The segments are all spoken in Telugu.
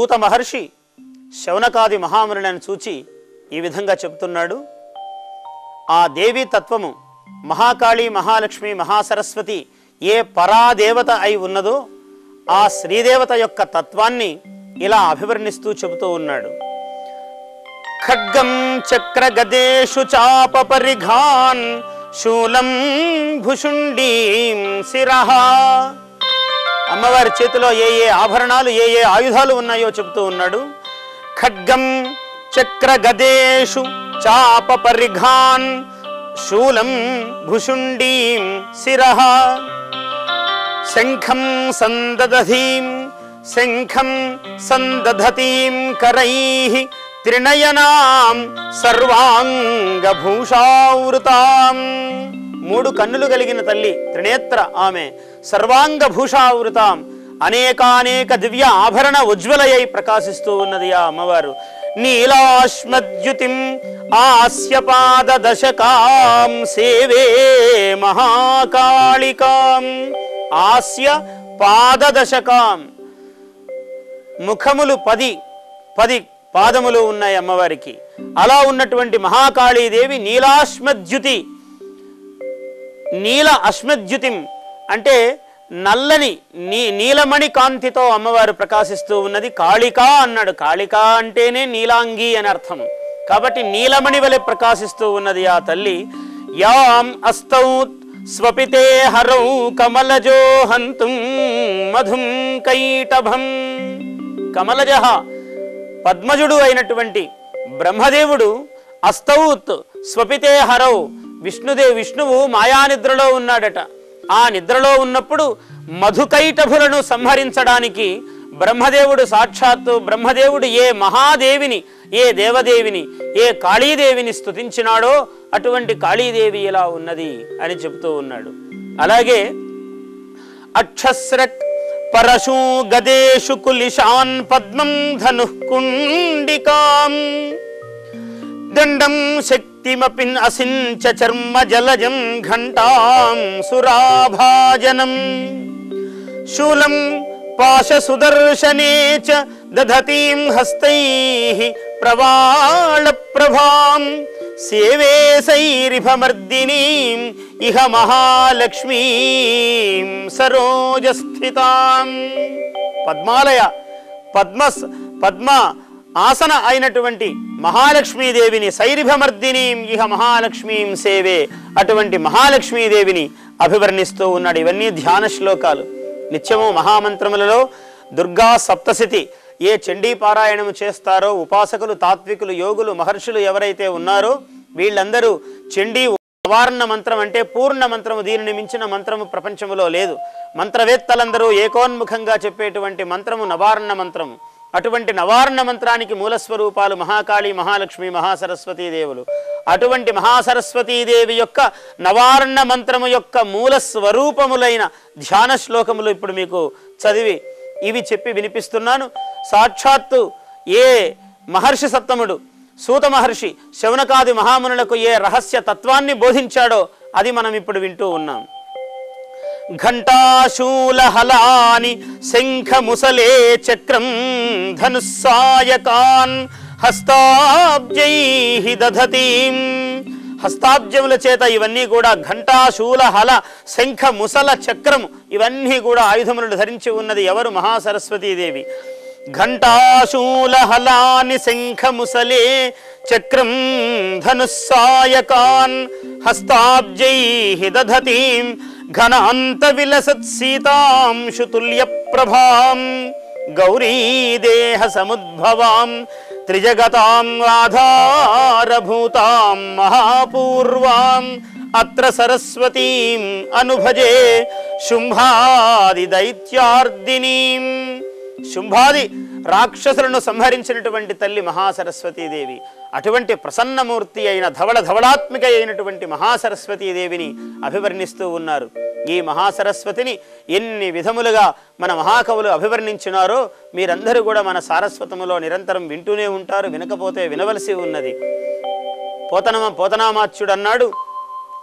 సూత మహర్షి శౌనకాది మహామునులను చూచి ఈ విధంగా చెప్తున్నాడు ఆ దేవీ తత్వము మహాకాళి మహాలక్ష్మి మహాసరస్వతి ఏ పరాదేవత అయి ఉన్నదో ఆ శ్రీదేవత యొక్క తత్వాన్ని ఇలా అభివర్ణిస్తూ చెబుతూ ఉన్నాడు ఖడ్గం చక్ర గదేషు చాప పరిఘాన్ శూలం భుషుండీం శిరః అమ్మవారి చేతిలో ఏ ఏ ఆభరణాలు ఏ ఏ ఆయుధాలు ఉన్నాయో చెబుతూ ఉన్నాడు ఖడ్గం చక్ర గదేషు చాప పరిఘాన్ శూలం భుషుండీం శిరః శంఖం సందధీం శంఖం సందధతీం కరైః త్రినయనాం సర్వాంగభూషావృతాం మూడు కన్నులు కలిగిన తల్లి త్రినేత్ర ఆమె సర్వాంగభూషావృతాం అనేకానేక దివ్య ఆభరణ ఉజ్వలయై ప్రకాశిస్తూ ఉన్నది ఆ అమ్మవారు నీలాశ్మద్యుతిం ఆస్యపాద దశకాం సేవే మహాకాళికాం ఆస్య పాదదశకాం ముఖములు పది పది పాదములు ఉన్నాయి అమ్మవారికి అలా ఉన్నటువంటి మహాకాళీదేవి నీలాశ్మద్యుతి నీల అశ్మద్యుతిం అంటే నల్లని నీ నీలమణి కాంతితో అమ్మవారు ప్రకాశిస్తూ ఉన్నది కాళిక అన్నాడు కాళిక అంటేనే నీలాంగి అని అర్థం కాబట్టి నీలమణి వలె ప్రకాశిస్తూ ఉన్నది ఆ తల్లి యాం అస్తౌ స్వపితే హరౌ కమలజో హంతుం మధుం కైటభం కమలజ పద్మజుడు అయినటువంటి బ్రహ్మదేవుడు అస్తౌత్ స్వపితే హరౌ విష్ణుదే విష్ణువు మాయానిద్రలో ఉన్నాడట ఆ నిద్రలో ఉన్నప్పుడు మధుకైటభులను సంహరించడానికి బ్రహ్మదేవుడు సాక్షాత్తు బ్రహ్మదేవుడు ఏ మహాదేవిని ఏ దేవదేవిని ఏ కాళీదేవిని స్తుతించినాడో అటువంటి కాళీదేవి ఇలా ఉన్నది అని చెబుతూ ఉన్నాడు అలాగే అక్షస్రక్ పరశూ గదేషు కులిశాన్ పద్మం ధను కుండికాం దండం శక్తిమపిన్ అసించ చర్మ జలజం ఘంటాం సురాభాజనం శూలం పాశసుదర్శనే చ దధతీం హస్తైః ప్రవాళ ప్రభాం సేవే సైరిభమర్దినీం ఇహ మహాలక్ష్మీం సరోజస్థితాం పద్మాలయ పద్మ పద్మ ఆసన అయినటువంటి మహాలక్ష్మీదేవిని సైరిభమర్దినీం ఇహ మహాలక్ష్మీం సేవే అటువంటి మహాలక్ష్మీదేవిని అభివర్ణిస్తూ ఉన్నాడు ఇవన్నీ ధ్యాన శ్లోకాలు నిత్యము మహామంత్రములలో దుర్గా సప్తశతి ఏ చండీ పారాయణము చేస్తారో ఉపాసకులు తాత్వికులు యోగులు మహర్షులు ఎవరైతే ఉన్నారో వీళ్ళందరూ చండీ నివారణ మంత్రం అంటే పూర్ణ మంత్రము దీనిని మించిన మంత్రము ప్రపంచములో లేదు మంత్రవేత్తలందరూ ఏకోన్ముఖంగా చెప్పేటువంటి మంత్రము నవారణ మంత్రము అటువంటి నవారణ మంత్రానికి మూలస్వరూపాలు మహాకాళి మహాలక్ష్మి మహాసరస్వతీ దేవులు అటువంటి మహాసరస్వతీదేవి యొక్క నవారణ మంత్రము యొక్క మూల స్వరూపములైన ధ్యాన శ్లోకములు ఇప్పుడు మీకు చదివి ఇవి చెప్పి వినిపిస్తున్నాను సాక్షాత్తు ఏ మహర్షి సత్తముడు సూత మహర్షి శౌనకాది మహామునులకు ఏ రహస్య తత్వాన్ని బోధించాడో అది మనం ఇప్పుడు వింటూ ఉన్నాం ఘంటాశూలహలాని శంఖముసలే చక్రం ధనుస్సాయకాన్ హస్తాబ్జై దధతీం హస్తాబ్జముల చేత ఇవన్నీ కూడా ఘంటాశూల హల శంఖ ముసల చక్రము ఇవన్నీ కూడా ఆయుధములను ధరించి ఉన్నది ఎవరు మహాసరస్వతీదేవి ఘంటాశూలహలాని శంఖముసలే చక్రం ధనుస్సాయకాన్ హస్తాబ్జై దధతీం ఘనాంత విలసత్ సీతాంశుతుల్య ప్రభాం గౌరీదేహ సముద్భవాం త్రిజగతాం ఆధారభూతాం మహాపూర్వాం అత్ర సరస్వతీం అనుభజే శుంభాది దైత్యార్దినీం శుంభాది రాక్షసులను సంహరించినటువంటి తల్లి మహాసరస్వతీదేవి అటువంటి ప్రసన్నమూర్తి అయిన ధవళ ధవళాత్మిక అయినటువంటి మహాసరస్వతీదేవిని అభివర్ణిస్తూ ఉన్నారు ఈ మహాసరస్వతిని ఎన్ని విధములుగా మన మహాకవులు అభివర్ణించినారో మీరందరూ కూడా మన సారస్వతములో నిరంతరం వింటూనే ఉంటారు వినకపోతే వినవలసి ఉన్నది పోతనమ పోతనామాచ్యుడు అన్నాడు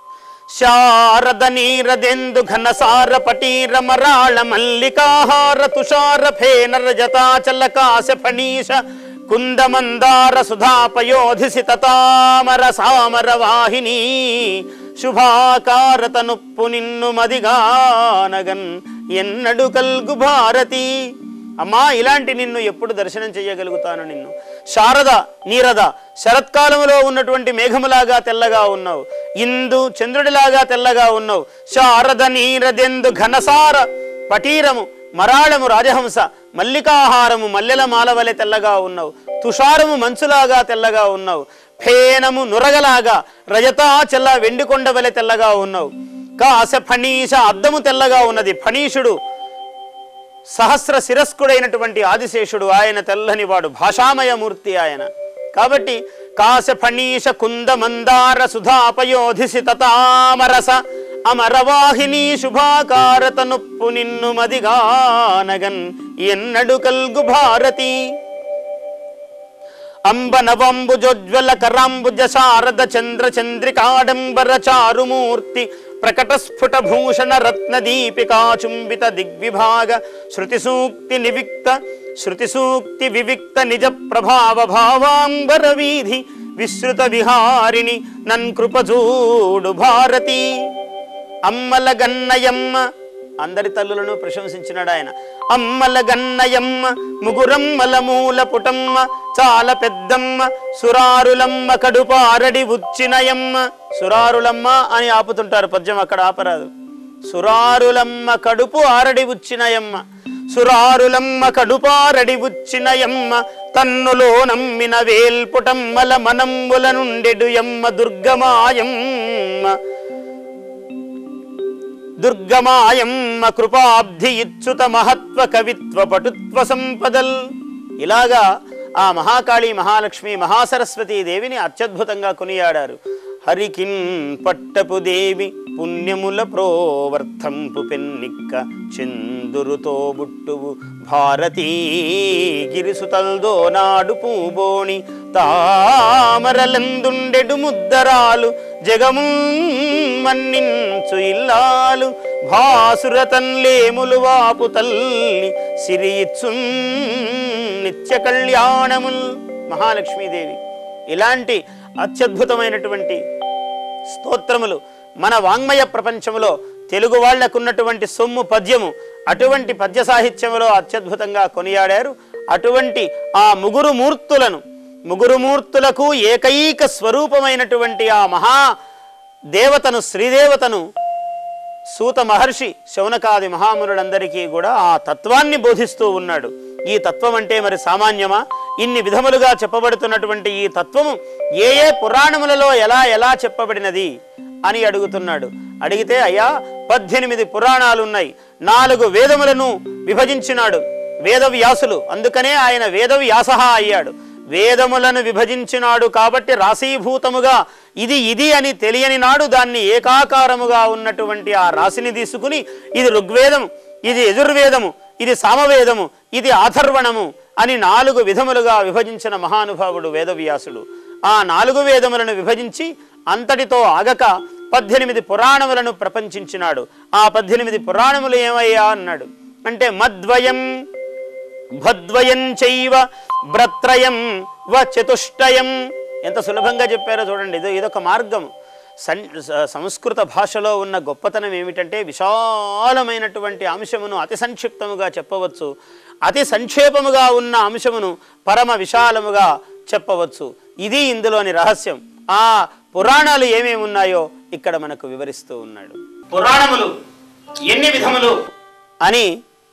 శారద నీరదెందు ఘనసార పటీర మరాళ మల్లికాహార తుషార ఫేన రజతాచల కాశ ఫణీష కుందమందార సుధాపయోధిసిత తామర సామర వాహిని శుభాకారత నొప్పు నిన్ను మదిగానగన్ ఎన్నడు కల్గు భారతి అమ్మా ఇలాంటి నిన్ను ఎప్పుడు దర్శనం చేయగలుగుతాను నిన్ను శారద నీరద శరత్కాలములో ఉన్నటువంటి మేఘములాగా తెల్లగా ఉన్నావు ఇందు చంద్రుడిలాగా తెల్లగా ఉన్నావు శారద నీరదెందు ఘనసార పటీరము మరాళము రాజహంస మల్లికాహారము మల్లెల మాలవలె తెల్లగా ఉన్నావు తుషారము మంచులాగా తెల్లగా ఉన్నావు ఫేనము నురగలాగా రజతాచల వెండికొండ వలె తెల్లగా ఉన్నావు కాస ఫణీష అద్దము తెల్లగా ఉన్నది ఫణీషుడు సహస్ర శిరస్కుడైనటువంటి ఆదిశేషుడు ఆయన తెల్లని వాడు భాషామయమూర్తి ఆయన కాబట్టి కాశ ఫణీష కుంద మందార సుధాపయోధిసిత తామరస అమరవాహిని శుభాకారత నొప్పు నిన్ను మదిగానగన్ ఎన్నడు కల్గు భారతి అంబ నవంబుజోజ్వల కరాంబుజ శారద చంద్ర చంద్రికాడంబర చారుమూర్తి ప్రకట స్ఫుట భూషణ రత్న దీపికా చుంబిత దిగ్విభాగ శృతి సూక్తి నివిక్త శృతి సూక్తి వివిక్త నిజ ప్రభావ భావాంబర వీధి విశ్రుత విహారిణి నన్ కృపజూడు భారతి అమ్మల గన్నయమ్మ అందరి తల్లులను ప్రశంసించినాడు ఆయన అమ్మల గన్నయమ్మ ముగురమ్మల మూల పుటమ్మ చాలా పెద్దమ్మ సురారులమ్మ కడుపారడి ఉచ్చినయమ్మ సురారులమ్మ అని ఆపుతుంటారు పద్యం అక్కడ ఆపరాదు సురారులమ్మ కడుపు ఆరడి ఉచ్చినయమ్మ సురారులమ్మ కడుపారడి ఉచ్చినయమ్మ తన్నులో నమ్మిన వేల్పుటమ్మల మనంబుల నుండెడు యమ్మ దుర్గమాయమ్మ దుర్గమాయమ్మ కృపాబ్ధి ఇచ్చుత మహత్వ కవిత్వ పటుత్వ సంపదల్ ఇలాగా ఆ మహాకాళి మహాలక్ష్మి మహాసరస్వతీ దేవిని అత్యద్భుతంగా కొనియాడారు హరికిన్ పట్టపు దేవి పుణ్యముల ప్రోవర్ధంపు పెన్నిక్క చందురుతో బుట్టువు భారతీ గిరిసుతల్దో నాడు పూబోణి తామరలందుండెడు ముద్దరాలు జగము మన్నించు ఇల్లాలు భాసురతన్లేములు వాపు తల్లి సిరియిచ్చు నిత్య కళ్యాణముల్ మహాలక్ష్మీదేవి ఇలాంటి అత్యద్భుతమైనటువంటి స్తోత్రములు మన వాంగ్మయ ప్రపంచంలో తెలుగు వాళ్లకున్నటువంటి సొమ్ము పద్యము అటువంటి పద్య సాహిత్యములో అత్యద్భుతంగా కొనియాడారు అటువంటి ఆ ముగురు మూర్తులను ముగురు మూర్తులకు ఏకైక స్వరూపమైనటువంటి ఆ మహా దేవతను శ్రీదేవతను సూత మహర్షి శౌనకాది మహామునులందరికీ కూడా ఆ తత్వాన్ని బోధిస్తూ ఉన్నాడు ఈ తత్వం అంటే మరి సామాన్యమా ఇన్ని విధములుగా చెప్పబడుతున్నటువంటి ఈ తత్వము ఏ ఏ పురాణములలో ఎలా ఎలా చెప్పబడినది అని అడుగుతున్నాడు అడిగితే అయ్యా పద్దెనిమిది పురాణాలు ఉన్నాయి నాలుగు వేదములను విభజించినాడు వేదవ్యాసులు అందుకనే ఆయన వేదవ్యాస అయ్యాడు వేదములను విభజించినాడు కాబట్టి రాశీభూతముగా ఇది ఇది అని తెలియని నాడు దాన్ని ఏకాకారముగా ఉన్నటువంటి ఆ రాశిని తీసుకుని ఇది ఋగ్వేదము ఇది యజుర్వేదము ఇది సామవేదము ఇది ఆథర్వణము అని నాలుగు విధములుగా విభజించిన మహానుభావుడు వేదవ్యాసుడు ఆ నాలుగు వేదములను విభజించి అంతటితో ఆగక పద్దెనిమిది పురాణములను ప్రపంచించినాడు ఆ పద్దెనిమిది పురాణములు ఏమయ్యా అన్నాడు అంటే మద్వయం భద్వయం చైవ బ్రత్రయం వ చతుష్టయం ఎంత సులభంగా చెప్పారో చూడండి ఇది ఇదొక మార్గం సన్ స- సంస్కృత భాషలో ఉన్న గొప్పతనం ఏమిటంటే విశాలమైనటువంటి అంశమును అతి సంక్షిప్తముగా చెప్పవచ్చు అతి సంక్షేపముగా ఉన్న అంశమును పరమ విశాలముగా చెప్పవచ్చు ఇది ఇందులోని రహస్యం ఆ పురాణాలు ఏమేమి ఉన్నాయో ఇక్కడ మనకు వివరిస్తూ ఉన్నాడు పురాణములు ఎన్ని విధములు అని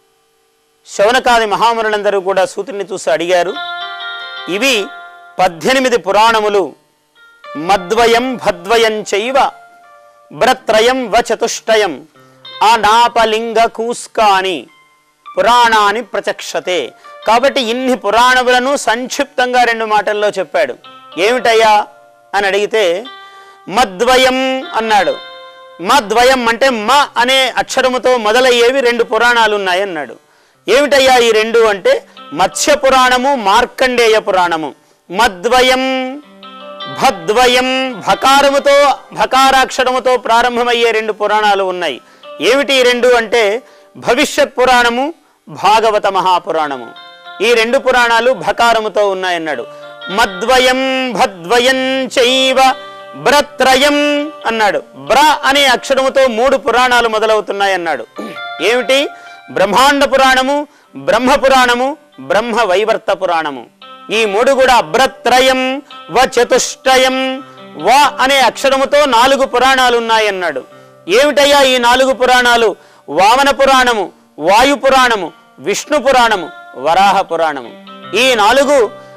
శౌనకాది మహామునులందరూ కూడా సూతుని చూసి అడిగారు ఇవి పద్దెనిమిది పురాణములు మద్వయం భద్వయం చైవ బ్రత్రయం వ చతుష్టయం అనాపలింగ కూస్కాని పురాణాన్ని ప్రచక్షతే కాబట్టి ఇన్ని పురాణములను సంక్షిప్తంగా రెండు మాటల్లో చెప్పాడు ఏమిటయ్యా అని అడిగితే మద్వయం అన్నాడు మద్వయం అంటే మ అనే అక్షరముతో మొదలయ్యేవి రెండు పురాణాలు ఉన్నాయి అన్నాడు ఏమిటయ్యా ఈ రెండు అంటే మత్స్య పురాణము మార్కండేయ పురాణము మద్వయం భద్వయం భకారముతో భకారాక్షరముతో ప్రారంభమయ్యే రెండు పురాణాలు ఉన్నాయి ఏమిటి ఈ రెండు అంటే భవిష్యత్ పురాణము భాగవత మహాపురాణము ఈ రెండు పురాణాలు భకారముతో ఉన్నాయన్నాడు మద్వయం భద్వయం చైవ బ్రత్రయం అన్నాడు బ్ర అనే అక్షరముతో మూడు పురాణాలు మొదలవుతున్నాయి అన్నాడు ఏమిటి బ్రహ్మాండ పురాణము బ్రహ్మ పురాణము బ్రహ్మ వైవర్త పురాణము ఈ మూడు కూడా బ్రత్రయం వ చతుష్టయం వ అనే అక్షరముతో నాలుగు పురాణాలు ఉన్నాయన్నాడు ఏమిటయ్యా ఈ నాలుగు పురాణాలు వామన పురాణము వాయు పురాణము విష్ణు పురాణము వరాహ పురాణము ఈ నాలుగు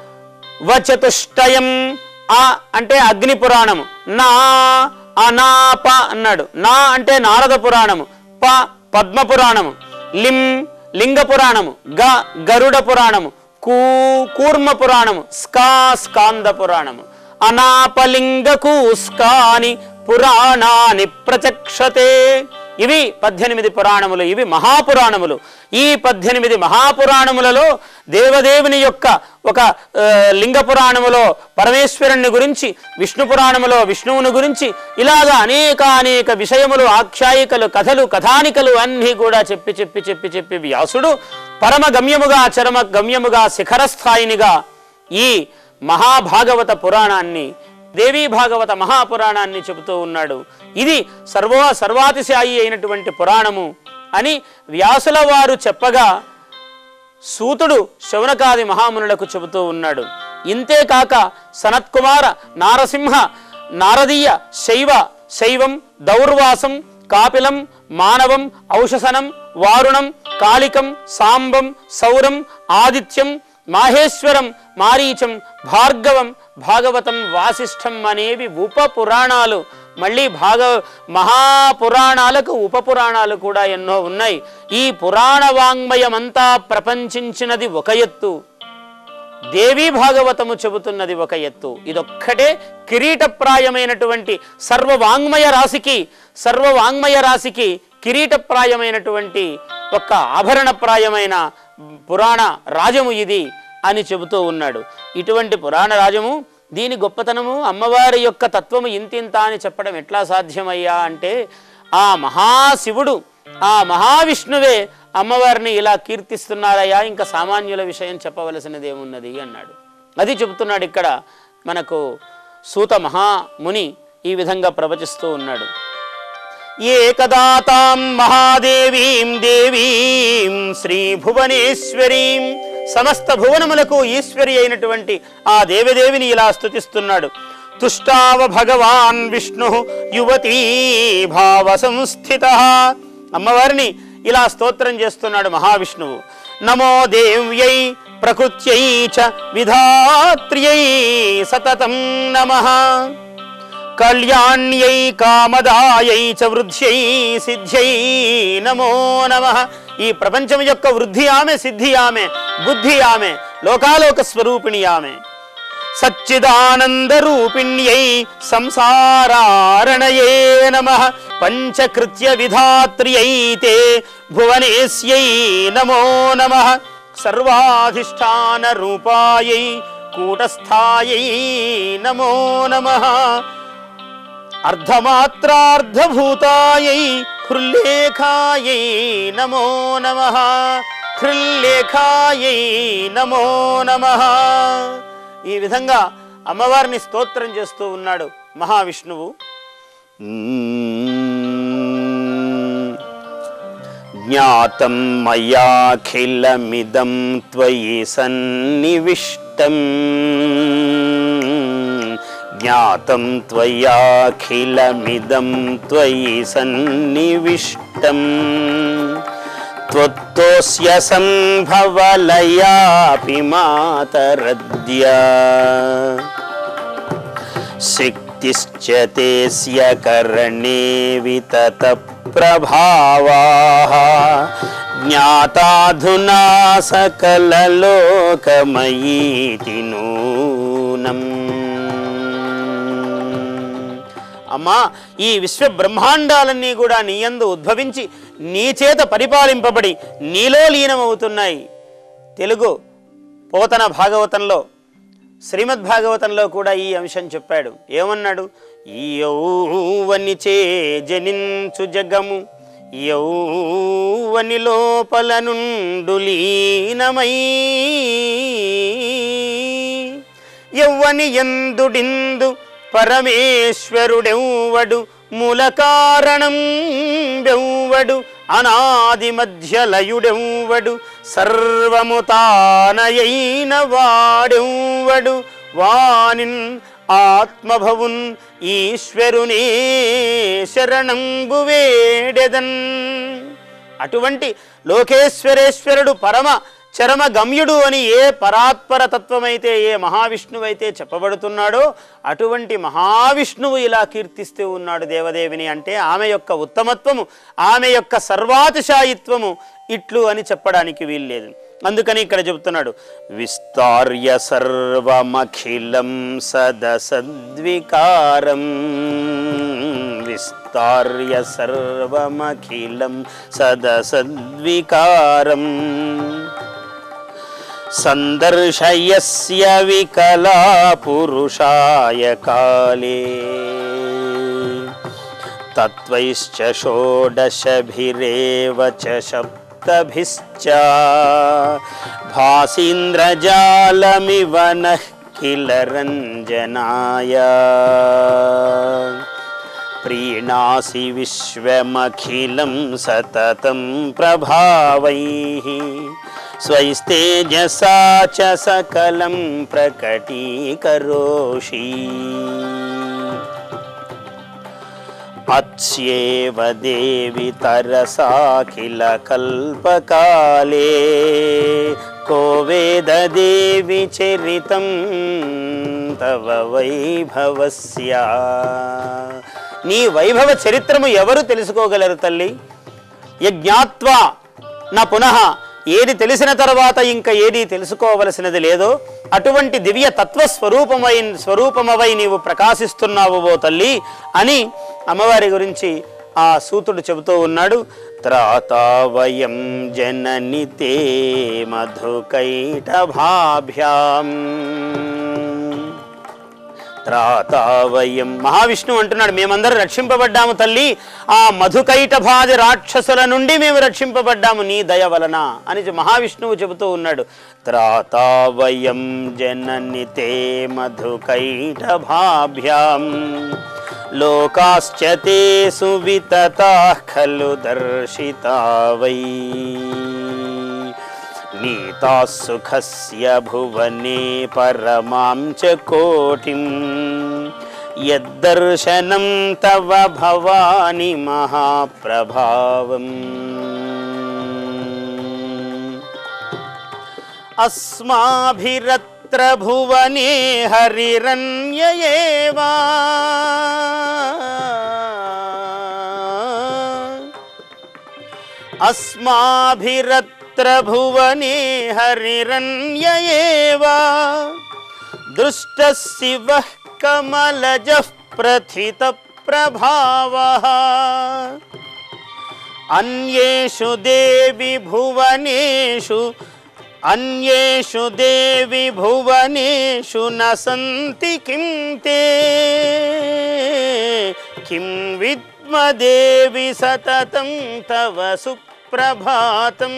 వచతుష్టయం ఆ అంటే అగ్ని పురాణము నా అనాప అన్నాడు నా అంటే నారద పురాణము ప పద్మ పురాణము లిం లింగ పురాణము గ గరుడ పురాణము కూ కూర్మ పురాణము స్కా స్కాంద పురాణము అనాపలింగ కూస్కాని పురాణాని ప్రచక్షతే ఇవి పద్దెనిమిది పురాణములు ఇవి మహాపురాణములు ఈ పద్దెనిమిది మహాపురాణములలో దేవదేవుని యొక్క ఒక ఆ, లింగ పురాణములో పరమేశ్వరుని గురించి విష్ణు పురాణములో విష్ణువుని గురించి ఇలాగా అనేక అనేక విషయములు ఆఖ్యాయికలు కథలు కథానికలు అన్నీ కూడా చెప్పి చెప్పి చెప్పి చెప్పి వ్యాసుడు పరమ గమ్యముగా చరమ గమ్యముగా శిఖరస్థాయినిగా ఈ మహాభాగవత పురాణాన్ని దేవీ భాగవత మహాపురాణాన్ని చెబుతూ ఉన్నాడు ఇది సర్వ సర్వాతిశాయి అయినటువంటి పురాణము అని వ్యాసుల వారు చెప్పగా సూతుడు శౌనకాది మహామునులకు చెబుతూ ఉన్నాడు ఇంతేకాక సనత్కుమార నారసింహ నారదీయ శైవ శైవం దౌర్వాసం కాపిలం మానవం ఔషసనం వారుణం కాళికం సాంబం సౌరం ఆదిత్యం మాహేశ్వరం మారీచం భార్గవం భాగవతం వాసిష్టం అనేవి ఉప పురాణాలు మళ్ళీ భాగ మహాపురాణాలకు ఉప పురాణాలు కూడా ఎన్నో ఉన్నాయి ఈ పురాణ వాంగ్మయమంతా ప్రపంచించినది ఒక ఎత్తు దేవీ భాగవతము చెబుతున్నది ఒక ఎత్తు ఇదొక్కటే కిరీటప్రాయమైనటువంటి సర్వ వాంగ్మయ రాశికి సర్వ వాంగ్మయ రాశికి కిరీటప్రాయమైనటువంటి ఒక ఆభరణప్రాయమైన పురాణ రాజము ఇది అని చెబుతూ ఉన్నాడు ఇటువంటి పురాణ రాజము దీని గొప్పతనము అమ్మవారి యొక్క తత్వము ఇంతింత అని చెప్పడం ఎట్లా సాధ్యమయ్యా అంటే ఆ మహాశివుడు ఆ మహావిష్ణువే అమ్మవారిని ఇలా కీర్తిస్తున్నారయ్యా ఇంకా సామాన్యుల విషయం చెప్పవలసినది ఏమున్నది అన్నాడు అది చెబుతున్నాడు ఇక్కడ మనకు సూత మహాముని ఈ విధంగా ప్రవచిస్తూ ఉన్నాడు ఏకదాతాం మహాదేవీం దేవీం శ్రీ భువనేశ్వరీం సమస్త భువనములకు ఈశ్వరి అయినటువంటి ఆ దేవదేవిని ఇలా స్తుతిస్తున్నాడు తుష్టావ భగవాన్ విష్ణు యువతీ భావ సంస్థిత అమ్మవారిని ఇలా స్తోత్రం చేస్తున్నాడు మహావిష్ణువు నమో దేవ్యై ప్రకృత్యై చ విధాత్ర్యై సతతం నమః కళ్యాణ్యై కామదాయై చ వృద్ధ్యై సిద్ధ్యై నమో నమ ఈ ప్రపంచం యొక్క వృద్ధి ఆమె సిద్ధి ఆమె బుద్ధి ఆమె లోకాలోక స్వరూపిణి ఆమె సచ్చిదానంద రూపిణ్యై సంసారారణయే నమ పంచకృత్య విధాత్ర్యై తే భువనేశ్యై నమో నమ సర్వాధిష్టాన రూపాయై కూటస్థాయై నమో నమః అర్ధమాత్రార్ధభూతాయై హృల్లేఖాయై నమో నమ హృల్లేఖాయై నమో నమ ఈ విధంగా అమ్మవారిని స్తోత్రం చేస్తూ ఉన్నాడు మహావిష్ణువు జ్ఞాతం మయాఖిలమిదం త్వయి సన్నివిష్టం జ్ఞాతం త్వయాఖిలమిదం త్వయి సన్నివిష్టం త్వత్తోస్య సంభవలయాపి మాతరద్య శక్తిశ్చ తేస్య కరణే వితత ప్రభావాः జ్ఞాతాధునా సకలలోకమయీతి నూనం అమ్మా ఈ విశ్వ బ్రహ్మాండాలన్నీ కూడా నీయందు ఉద్భవించి నీ చేత పరిపాలింపబడి నీలో లీనమవుతున్నాయి తెలుగు పోతన భాగవతంలో శ్రీమద్ భాగవతంలో కూడా ఈ అంశం చెప్పాడు ఏమన్నాడు యౌవని చే జనించు జగము యౌవని లోపల నుండు లీనమై యవ్వని ఎందుడిందు పరమేశ్వరుడెవ్వడు మూల కారణం బెవ్వడు అనాది మధ్యలయుడెవ్వడు సర్వము తానయైన వాడెవ్వడు వానిన్ ఆత్మభవున్ ఈశ్వరునే శరణంబు వేడెదన్ అటువంటి లోకేశ్వరేశ్వరుడు పరమ చరమ గమ్యుడు అని ఏ పరాత్పర తత్వమైతే ఏ మహావిష్ణువైతే చెప్పబడుతున్నాడో అటువంటి మహావిష్ణువు ఇలా కీర్తిస్తూ ఉన్నాడు దేవదేవిని అంటే ఆమె యొక్క ఉత్తమత్వము ఆమె యొక్క సర్వాతిశాయిత్వము ఇట్లు అని చెప్పడానికి వీల్లేదు అందుకని ఇక్కడ చెబుతున్నాడు విస్తార్య సర్వమఖిలం సదసద్వికారం విస్తార్య సర్వమఖిలం సదసద్వికారం సందర్శయస్య వికలా పురుషాయ కాలే తత్వైశ్చ షోడశభిరేవ చ సప్తభిశ్చ భాసీంద్రజాలమివ నః కిల రంజనాయ ప్రీణాసి విశ్వమఖిలం సతతం ప్రభావైः స్వైస్తేజసా చ సకలం ప్రకటీకరోషి అత్స్యేవ దేవి తరసాఖిల కల్పకాలే కో వేద దేవి చరితం తవ వైభవస్య నీ వైభవ చరిత్రము ఎవరు తెలుసుకోగలరు తల్లి యజ్ఞాత్వా నా పునః ఏది తెలిసిన తర్వాత ఇంకా ఏది తెలుసుకోవలసినది లేదో అటువంటి దివ్య తత్వ స్వరూపమై స్వరూపమవై నీవు ప్రకాశిస్తున్నావు ఓ తల్లి అని అమ్మవారి గురించి ఆ సూతుడు చెబుతూ ఉన్నాడు త్రాతావయం జనని తే మధుకైటభాభ్యాం త్రాతావయం మహావిష్ణువు అంటున్నాడు మేమందరం రక్షింపబడ్డాము తల్లి ఆ మధుకైటభాది రాక్షసుల నుండి మేము రక్షింపబడ్డాము నీ దయ వలన అని చె- మహావిష్ణువు చెబుతూ ఉన్నాడు త్రాతావయం జనని తే మధుకైటభాభ్యాం లోకాశ్చ తే సువితతా ఖలు దర్శితా వై నీతా సుఖస్య భువనే పరమాం చ కోటిం యద్దర్శనం తవ భవాని మహాప్రభావం అస్మాభిరత్ర భువనే హరిరన్యయేవా अस्माभिरत्र भुवने हरिरन्ययेवा दृष्टः शिवः कमलजः प्रथितप्रभावः अन्येषु देवि भुवनेषु अन्येषु देवि भुवनेषु न सन्ति किं ते किं विद्मदेवि सततं तव సుప్రభాతం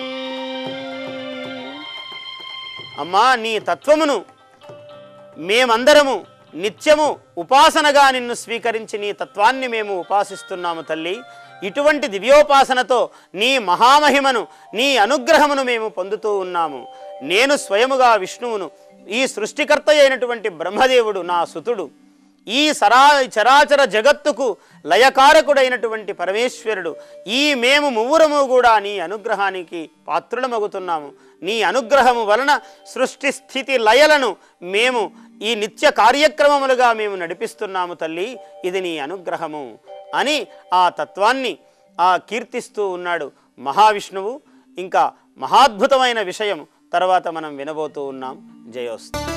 అమ్మా నీ తత్వమును మేమందరము నిత్యము ఉపాసనగా నిన్ను స్వీకరించి నీ తత్వాన్ని మేము ఉపాసిస్తున్నాము తల్లి ఇటువంటి దివ్యోపాసనతో నీ మహామహిమను నీ అనుగ్రహమును మేము పొందుతూ ఉన్నాము నేను స్వయముగా విష్ణువును ఈ సృష్టికర్త అయినటువంటి బ్రహ్మదేవుడు నా సుతుడు ఈ సరా చరాచర జగత్తుకు లయకారకుడైనటువంటి పరమేశ్వరుడు ఈ మేము మువ్వురము కూడా నీ అనుగ్రహానికి పాత్రులమగుతున్నాము నీ అనుగ్రహము వలన సృష్టి స్థితి లయలను మేము ఈ నిత్య కార్యక్రమములుగా మేము నడిపిస్తున్నాము తల్లి ఇది నీ అనుగ్రహము అని ఆ తత్వాన్ని ఆ కీర్తిస్తూ ఉన్నాడు మహావిష్ణువు ఇంకా మహాద్భుతమైన విషయం తర్వాత మనం వినబోతూ ఉన్నాం జయోస్తు